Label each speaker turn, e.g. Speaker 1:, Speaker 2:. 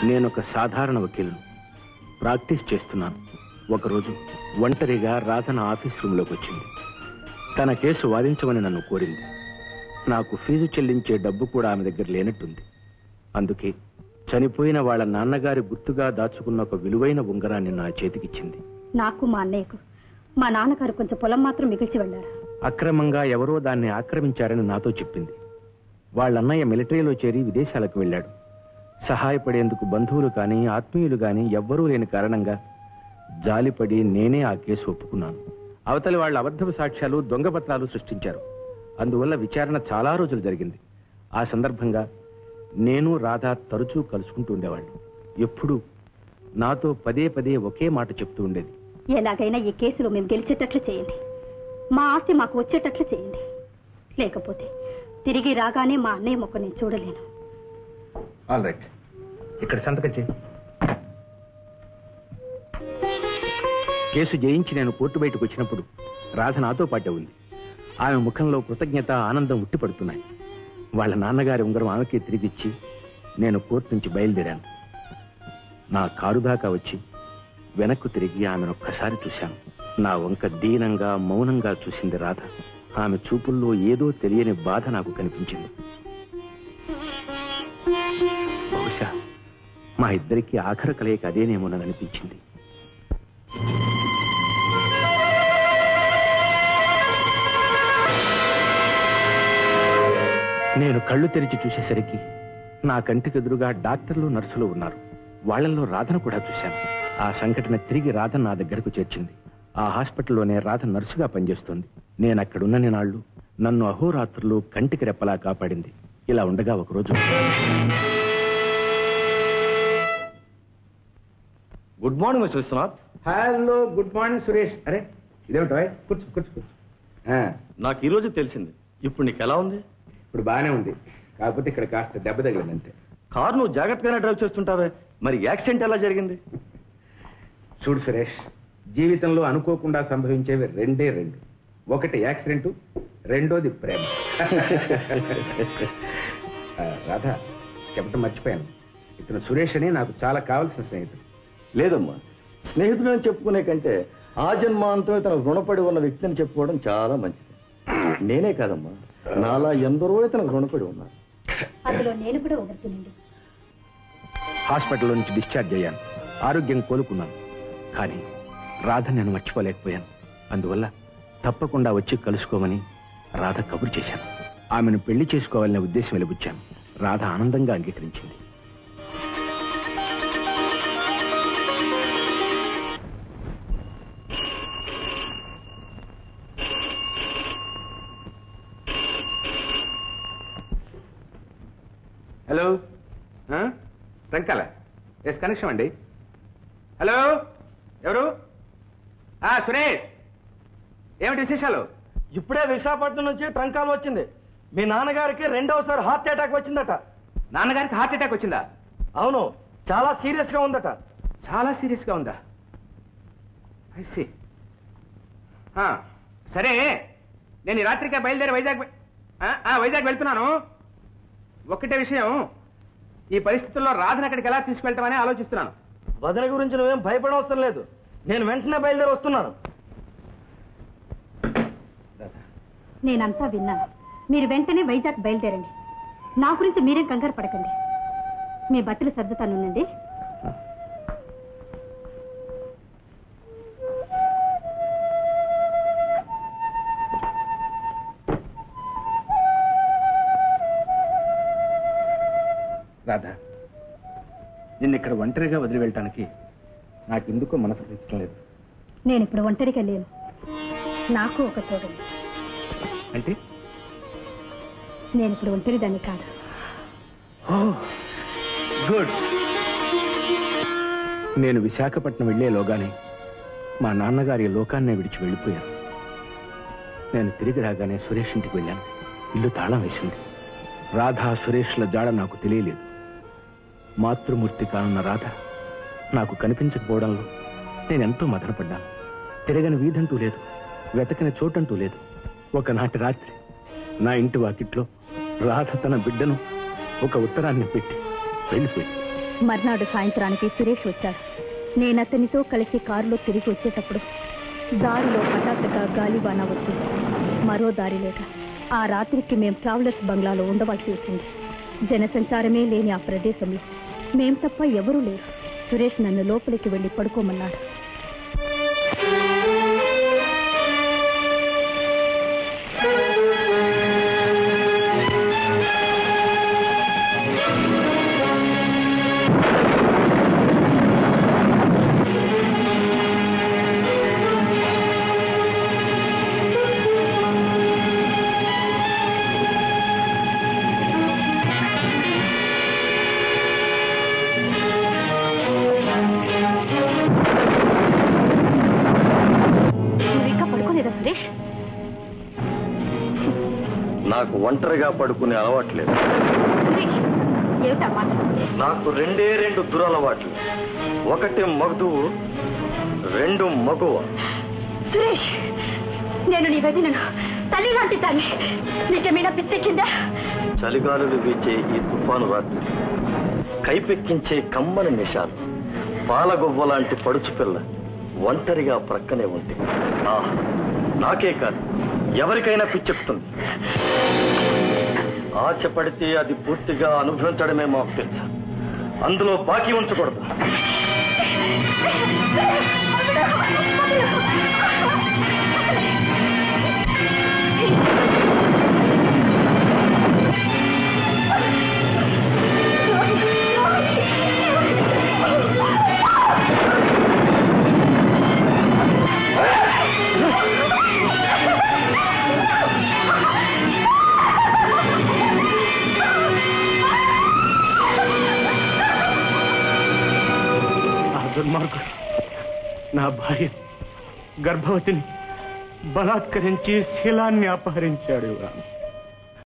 Speaker 1: నేను ఒక సాధారణ వకీలును ప్రాక్టీస్ చేస్తున్నాను ఒకరోజు ఒంటరిగా రాధ నా ఆఫీస్ రూమ్లోకి వచ్చింది తన కేసు వాదించమని నన్ను కోరింది నాకు ఫీజు చెల్లించే డబ్బు కూడా ఆమె దగ్గర లేనట్టుంది అందుకే చనిపోయిన వాళ్ళ నాన్నగారి గుర్తుగా దాచుకున్న ఒక విలువైన ఉంగరాన్ని నా చేతికిచ్చింది
Speaker 2: నాకు మా అన్నయ్యకు మా నాన్నగారు కొంచెం పొలం మాత్రం మిగిల్చి వెళ్ళారు
Speaker 1: అక్రమంగా ఎవరో దాన్ని ఆక్రమించారని నాతో చెప్పింది వాళ్ళన్నయ్య మిలిటరీలో చేరి విదేశాలకు వెళ్ళాడు సహాయపడేందుకు బంధువులు కానీ ఆత్మీయులు కానీ ఎవ్వరూ లేని కారణంగా జాలిపడి నేనే ఆ కేసు ఒప్పుకున్నాను అవతలి వాళ్ళ అబద్ధపు సాక్ష్యాలు దొంగ పత్రాలు సృష్టించారు అందువల్ల విచారణ చాలా రోజులు జరిగింది ఆ సందర్భంగా నేను రాధా తరచూ కలుసుకుంటూ ఉండేవాళ్ళు ఎప్పుడూ నాతో పదే పదే ఒకే మాట చెప్తూ ఉండేది
Speaker 2: ఎలాగైనా ఈ కేసులో మేము గెలిచేటట్లు చేయండి మా ఆస్తి మాకు వచ్చేటట్లు చేయండి లేకపోతే తిరిగి రాగానే మా అన్నయ్య మొక్క నేను చూడలేను
Speaker 1: ఆల్ రైట్ ఇక్కడ సంతకం చేయి కేసు జయించి నేను కోర్టు బయటకు వచ్చినప్పుడు రాధ నాతో పాటే ఉంది ఆమె ముఖంలో కృతజ్ఞత ఆనందం ఉట్టిపడుతున్నాయి వాళ్ళ నాన్నగారి ఉంగరం ఆమెకే తిరిగిచ్చి నేను కోర్టు నుంచి బయలుదేరాను నా కారు దాకా వచ్చి వెనక్కు తిరిగి ఆమెను ఒక్కసారి చూశాను నా వంక దీనంగా మౌనంగా చూసింది రాధ ఆమె చూపుల్లో ఏదో తెలియని బాధ నాకు కనిపించింది బహుశా మా ఇద్దరికి ఆఖరి కలయిక అదేనేమోనని అనిపించింది నేను కళ్ళు తెరిచి చూసేసరికి నా కంటికి ఎదురుగా డాక్టర్లు నర్సులు ఉన్నారు వాళ్ళల్లో రాధను కూడా చూశాను ఆ సంఘటన తిరిగి రాధ నా దగ్గరకు చేర్చింది ఆ హాస్పిటల్లోనే రాధ నర్సుగా పనిచేస్తోంది నేను అక్కడున్నని నాళ్ళు నన్ను అహోరాత్రులు కంటికి రెప్పలా కాపాడింది ఇలా ఉండగా ఒకరోజు
Speaker 3: good morning mister Vishwanath
Speaker 1: hello good morning Suresh అరే ఇదేమిటో కూర్చో కూర్చో కూర్చో ఆ,
Speaker 3: నాకు ఈ రోజు తెలిసింది ఇప్పుడు నీకు ఎలా ఉంది
Speaker 1: ఇప్పుడు బాగానే ఉంది కాకపోతే ఇక్కడ కాస్త దెబ్బ తగిలింది అంతే
Speaker 3: కారు నువ్వు జాగ్రత్తగానే డ్రైవ్ చేస్తుంటావే మరి యాక్సిడెంట్ ఎలా జరిగింది
Speaker 1: చూడు సురేష్ జీవితంలో అనుకోకుండా సంభవించేవి రెండే రెండు ఒకటి యాక్సిడెంట్ రెండోది ప్రేమ ఆ, రాధా చెప్పడం మర్చిపోయాను ఇతను సురేష్ అని నాకు చాలా కావాల్సిన స్నేహితుడు
Speaker 3: లేదమ్మా స్నేహితుడని చెప్పుకునే కంటే ఆ జన్మాంతో తన రుణపడి ఉన్న వ్యక్తిని చెప్పుకోవడం చాలా మంచిది నేనే కాదమ్మా నాలా ఎందరో ఇతను రుణపడి ఉన్నారు
Speaker 2: అందులో నేను కూడా ఒకరినండి
Speaker 1: హాస్పిటల్లో నుంచి డిశ్చార్జ్ అయ్యాను ఆరోగ్యం కోలుకున్నాను కానీ రాధ నేను మర్చిపోలేకపోయాను అందువల్ల తప్పకుండా వచ్చి కలుసుకోమని రాధ కబురు చేశాను ఆమెను పెళ్లి చేసుకోవాలనే ఉద్దేశం వెలిబుచ్చాను రాధ ఆనందంగా అంగీకరించింది హలో రంకాల ఎస్ కనెక్షన్ అండి హలో ఎవరు ఆ, సురేష్ ఏమిటి విశేషాలు
Speaker 3: ఇప్పుడే విశాఖపట్నం నుంచి ట్రంకాలు వచ్చింది మీ నాన్నగారికి రెండవసారి హార్ట్ అటాక్ వచ్చిందట
Speaker 1: నాన్నగారికి హార్ట్ అటాక్ వచ్చిందా
Speaker 3: అవును చాలా సీరియస్ గా ఉందట
Speaker 1: చాలా సీరియస్గా ఉందా ఐసి సరే నేను ఈ రాత్రికే బయలుదేరి వైజాగ్ వె- ఆ, ఆ, వైజాగ్ వెళ్తున్నాను ఒకటే విషయం ఈ పరిస్థితుల్లో రాధను అక్కడికి ఎలా తీసుకెళ్తామని ఆలోచిస్తున్నాను
Speaker 3: వదిన గురించి నువ్వేం భయపడవసరం లేదు నేను వెంటనే బయలుదేరి వస్తున్నాను
Speaker 2: నేనంతా విన్నాను మీరు వెంటనే వైజాగ్ బయలుదేరండి నా గురించి మీరేం కంగారు పడకండి మీ బట్టలు సర్దుతానుండండి
Speaker 1: రాధా నిన్ను ఇక్కడ ఒంటరిగా వదిలి వెళ్ళటానికి నాకు ఎందుకో మనసు పెంచడం లేదు
Speaker 2: నేను ఇప్పుడు ఒంటరిగా లేను నాకు ఒక తోడు
Speaker 1: అంటే
Speaker 2: నేను ఇప్పుడు ఒంటరిదాన్ని కాదు
Speaker 1: గుడ్ నేను విశాఖపట్నం వెళ్లేలోగానే మా నాన్నగారి లోకాన్నే విడిచి వెళ్ళిపోయాను నేను తిరిగి రాగానే సురేష్ ఇంటికి వెళ్ళాను ఇల్లు తాళం వేసింది రాధా సురేష్ల జాడ నాకు తెలియలేదు మాతృమూర్తి కానున్న రాధ నాకు కనిపించకపోవడంలో నేను ఎంతో మదనపడ్డాను తిరగని వీధంటూ లేదు వెతకని చోటంటూ లేదు ఒకనాటి రాత్రి నా ఇంటి వాకిట్లో రాధ తన బిడ్డను ఒక ఉత్తరాన్ని పెట్టి వెళ్ళిపోయింది
Speaker 2: మర్నాడు సాయంత్రానికి సురేష్ వచ్చాడు నేను అతనితో కలిసి కారులో తిరిగి వచ్చేటప్పుడు దారిలో హఠాత్తుగా గాలివాన వచ్చింది మరో దారి లేక ఆ రాత్రికి మేం ట్రావెలర్స్ బంగ్లాలో ఉండవలసి వచ్చింది జనసంచారమే లేని ఆ ప్రదేశంలో మేం తప్ప ఎవరూ లేరు సురేష్ నన్ను లోపలికి వెళ్ళి పడుకోమన్నాడు నువ్వు ఇంకా పడుకోలేదా సురేష్
Speaker 3: నాకు ఒంటరిగా పడుకునే అలవాట్లేదు
Speaker 2: సురేష్ ఏమిటా మాట
Speaker 3: నాకు రెండే రెండు దురలవాట్లు ఒకటి మగదువు రెండు మగువ
Speaker 2: సురేష్ నేను నీ వదినను తల్లి లాంటి దాన్ని నీకేమైనా పిచ్చెక్కిందా
Speaker 3: చలిగాలులు వీచే ఈ తుఫాను రాత్రి కైపెక్కించే కమ్మని నిషాలు పాలగొవ్వ లాంటి పడుచు పిల్ల ఒంటరిగా ప్రక్కనే ఉంటే ఆహ్ నాకే కాదు ఎవరికైనా పిచ్చెక్కుతుంది ఆశ పడితే అది పూర్తిగా అనుభవించడమే మాకు తెలుసు అందులో బాకీ ఉంచకూడదు
Speaker 1: ఆ దుర్మార్గుడు నా భార్య గర్భవతిని బలాత్కరించి శీలాన్ని అపహరించాడు రామ్